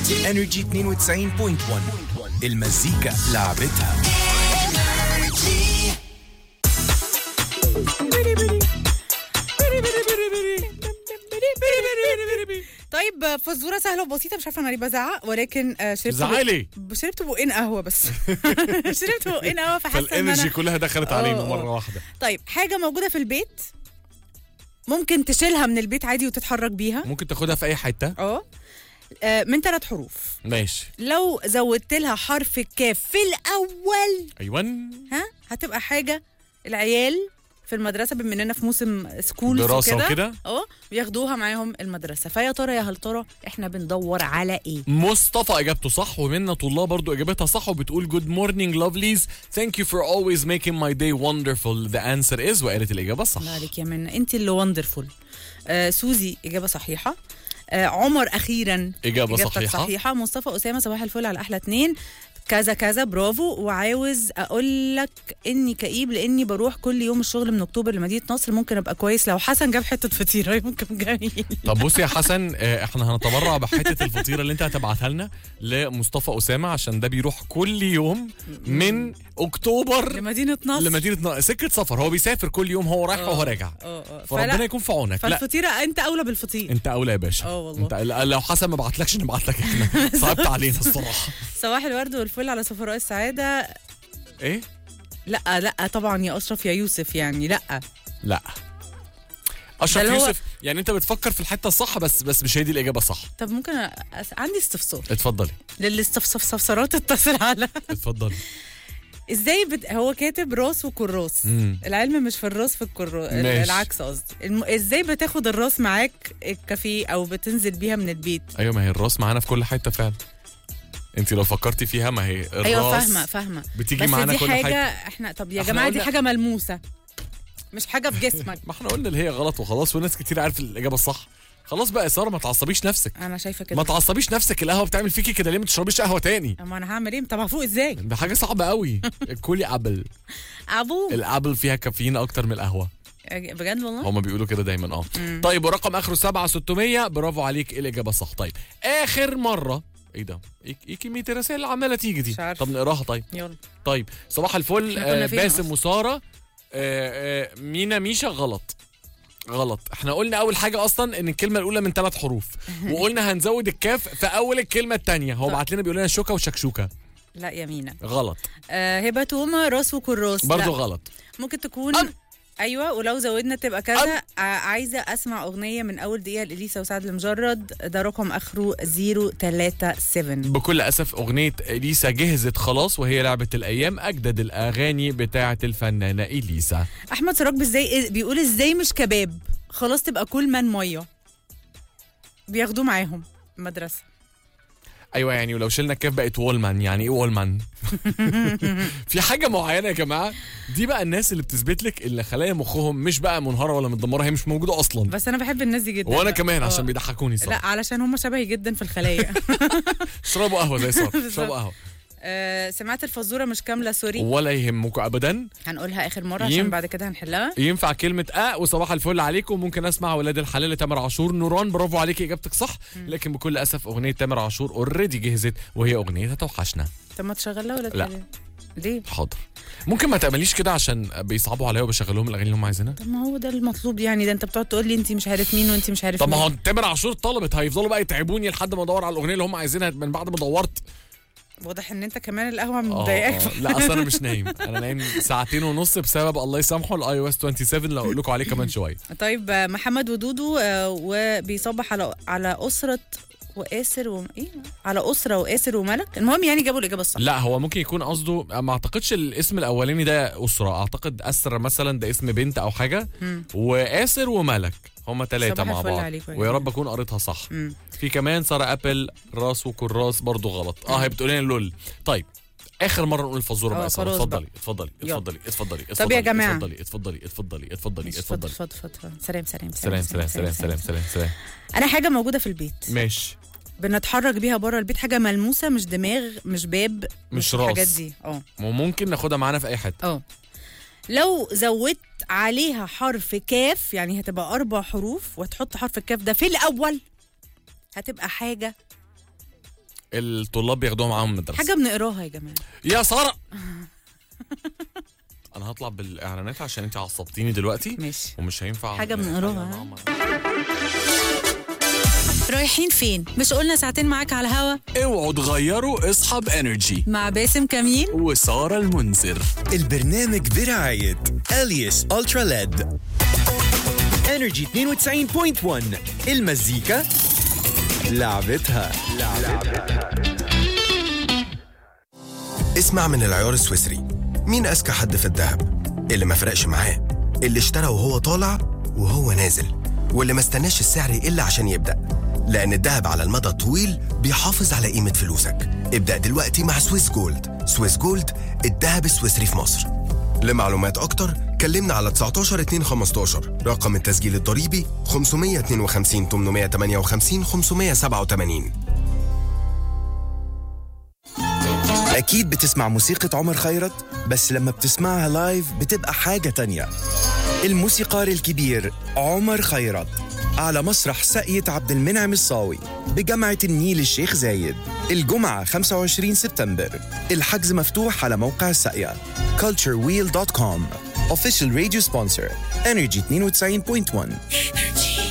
انرجي 92.1 المزيكا لعبتها طيب فزوره سهله وبسيطه مش عارفه انا ليه بزعق ولكن آه، شربت زعلي بق- شربت بقين قهوه بس شربت بقين قهوه فحاسه ان فالانرجي انا كلها دخلت آه، علينا آه. مره واحده طيب حاجه موجوده في البيت ممكن تشيلها من البيت عادي وتتحرك بيها ممكن تاخدها في اي حته اه آه، من ثلاث حروف ماشي لو زودت لها حرف الكاف في الاول ايوه ها هتبقى حاجه العيال في المدرسه بما اننا في موسم سكول دراسة وكده؟ اه بياخدوها معاهم المدرسه فيا ترى يا هل ترى احنا بندور على ايه مصطفى اجابته صح ومنى طلاب برضو اجابتها صح وبتقول good morning lovelies thank you for always making my day wonderful the answer is وقالت الاجابه صح الله عليك يا منى انت اللي وندرفول آه سوزي اجابه صحيحه آه عمر اخيرا إجابة إجابتك صحيحة. صحيحه مصطفى اسامه صباح الفل على احلى اتنين كذا كذا برافو وعاوز اقول لك اني كئيب لاني بروح كل يوم الشغل من اكتوبر لمدينه نصر ممكن ابقى كويس لو حسن جاب حته فطيره ممكن جميل طب بص يا حسن آه، احنا هنتبرع بحته الفطيره اللي انت هتبعتها لنا لمصطفى اسامه عشان ده بيروح كل يوم من اكتوبر لمدينه نصر لمدينه ن- سكه سفر هو بيسافر كل يوم هو رايح آه. وهو راجع اه اه فربنا فلا- يكون في عونك لا فالفطيره انت اولى بالفطير انت اولى يا باشا اه والله. انت لا- لو حسن ما بعتلكش نبعت لك احنا صعبت علينا الصراحه صباح الورد والفل على سفراء السعاده ايه لا لا طبعا يا اشرف يا يوسف يعني لا لا ده اشرف اللي هو- يوسف يعني انت بتفكر في الحته الصح بس بس مش هي دي الاجابه الصح طب ممكن أس... عندي استفسار اتفضلي للاستفسارات اتصل على اتفضلي ازاي بت... هو كاتب راس وكراس مم. العلم مش في الراس في الكراس ماشي. العكس قصدي الم... ازاي بتاخد الراس معاك الكافيه او بتنزل بيها من البيت ايوه ما هي الراس معانا في كل حته فعلا انت لو فكرتي فيها ما هي الراس ايوه فاهمه فاهمه بتيجي بس معانا دي كل حاجه حاجه احنا طب يا احنا جماعه دي قلنا- حاجه ملموسه مش حاجه في جسمك ما احنا قلنا اللي هي غلط وخلاص وناس كتير عارف الاجابه الصح خلاص بقى يا ساره ما تعصبيش نفسك انا شايفه كده ما تعصبيش نفسك القهوه بتعمل فيكي كده ليه ما تشربيش قهوه تاني اما انا هعمل ايه طب هفوق ازاي ده حاجه صعبه قوي كلي ابل ابو الابل فيها كافيين اكتر من القهوه بجد والله هما بيقولوا كده دايما اه طيب ورقم اخره 7600 برافو عليك الاجابه صح طيب اخر مره ايه ده ايه إيه كميه الرسائل اللي عماله تيجي دي مش عارفة. طب نقراها طيب يلا طيب صباح الفل إحنا كنا آه فين باسم أصلاً؟ وساره آه آه مينا ميشا غلط غلط احنا قلنا اول حاجه اصلا ان الكلمه الاولى من ثلاث حروف وقلنا هنزود الكاف في اول الكلمه الثانيه هو طيب. بعت لنا بيقول لنا شوكه وشكشوكه لا يمينة غلط آه هبه تومه راس وكراس برضو لا. غلط ممكن تكون أم. ايوه ولو زودنا تبقى كذا ع- عايزه اسمع اغنيه من اول دقيقه لاليسا وسعد المجرد ده رقم اخره 037 بكل اسف اغنيه اليسا جهزت خلاص وهي لعبه الايام اجدد الاغاني بتاعه الفنانه اليسا احمد سراج ازاي بيقول ازاي مش كباب خلاص تبقى كل من ميه بياخدوه معاهم المدرسه ايوه يعني ولو شلنا الكاف بقت وولمان يعني ايه وولمان في حاجه معينه يا جماعه دي بقى الناس اللي بتثبت لك اللي خلايا مخهم مش بقى منهاره ولا متدمره هي مش موجوده اصلا بس انا بحب الناس دي جدا وانا بقى. كمان آه. عشان بيضحكوني لا صراحه علشان هم شبهي جدا في الخلايا اشربوا قهوه زي صار بالظبط. اشربوا قهوه آه سمعت الفزوره مش كامله سوري ولا يهمكم ابدا هنقولها اخر مره عشان يم- بعد كده هنحلها ينفع كلمة اه وصباح الفل عليكم ممكن اسمع ولاد الحلال لتامر عاشور نوران برافو عليكي اجابتك صح لكن بكل اسف اغنية تامر عاشور اوريدي جهزت وهي اغنية هتوحشنا طب ما تشغلها ولا لا. تقولي؟ ليه حاضر ممكن ما تعمليش كده عشان بيصعبوا عليا وبشغل لهم الاغاني اللي هم عايزينها طب ما هو ده المطلوب يعني ده انت بتقعد تقول لي انت مش عارف مين وانت مش عارف طب ما مين هو تامر عاشور طلبت هيفضلوا بقى يتعبوني لحد ما ادور على الاغنيه اللي هم عايزينها من بعد ما دورت واضح ان انت كمان القهوه آه، مضايقاك آه. لا اصل انا مش نايم انا نايم ساعتين ونص بسبب الله يسامحه الاي او اس 27 اللي اقول لكم عليه كمان شويه طيب آه، محمد ودودو آه، وبيصبح على على اسره واسر و... ايه على اسره واسر وملك المهم يعني جابوا الاجابه الصح لا هو ممكن يكون قصده ما اعتقدش الاسم الاولاني ده اسره اعتقد اسر مثلا ده اسم بنت او حاجه واسر وملك هما ثلاثه صباح مع الفل بعض عليكم يا ويا جماعة. رب اكون قريتها صح مم. في كمان ساره ابل راس وكراس برضو غلط اه هي بتقول لنا لول طيب اخر مره نقول الفزوره آه، بقى سارة. خلاص اتفضلي بقى. اتفضلي يلا. اتفضلي اتفضلي طب يا جماعة. اتفضلي اتفضلي اتفضلي اتفضلي ماشي، اتفضلي فض فض فض فض. سلام سلام سلام سلام سلام سلام سلام سلام انا حاجه موجوده في البيت ماشي بنتحرك بيها بره البيت حاجه ملموسه مش دماغ مش باب مش الحاجات راس. دي اه وممكن ناخدها معانا في اي حته اه لو زودت عليها حرف كاف يعني هتبقى اربع حروف وتحط حرف الكاف ده في الاول هتبقى حاجه الطلاب بياخدوها معاهم من المدرسه حاجه بنقراها يا جماعه يا ساره انا هطلع بالاعلانات عشان انت عصبتيني دلوقتي ماشي ومش هينفع حاجة بنقراها، ها؟ ماما. رايحين فين مش قلنا ساعتين معاك على الهوا اوعوا تغيروا اصحاب انرجي مع باسم كمين وسارة المنذر البرنامج برعاية اليس الترا ليد انرجي 92.1 المزيكا لعبتها اسمع من العيار السويسري مين أذكى حد في الذهب اللي ما فرقش معاه اللي اشترى وهو طالع وهو نازل واللي ما استناش السعر يقل عشان يبدأ لأن الذهب على المدى الطويل بيحافظ على قيمة فلوسك ابدأ دلوقتي مع سويس جولد سويس جولد الذهب السويسري في مصر لمعلومات أكتر كلمنا على 19 2 15 رقم التسجيل الضريبي 552 858 587 أكيد بتسمع موسيقى عمر خيرت بس لما بتسمعها لايف بتبقى حاجة تانية الموسيقار الكبير عمر خيرت على مسرح ساقية عبد المنعم الصاوي بجامعة النيل الشيخ زايد الجمعة 25 سبتمبر الحجز مفتوح على موقع الساقية culturewheel.com Official radio sponsor Energy 92.1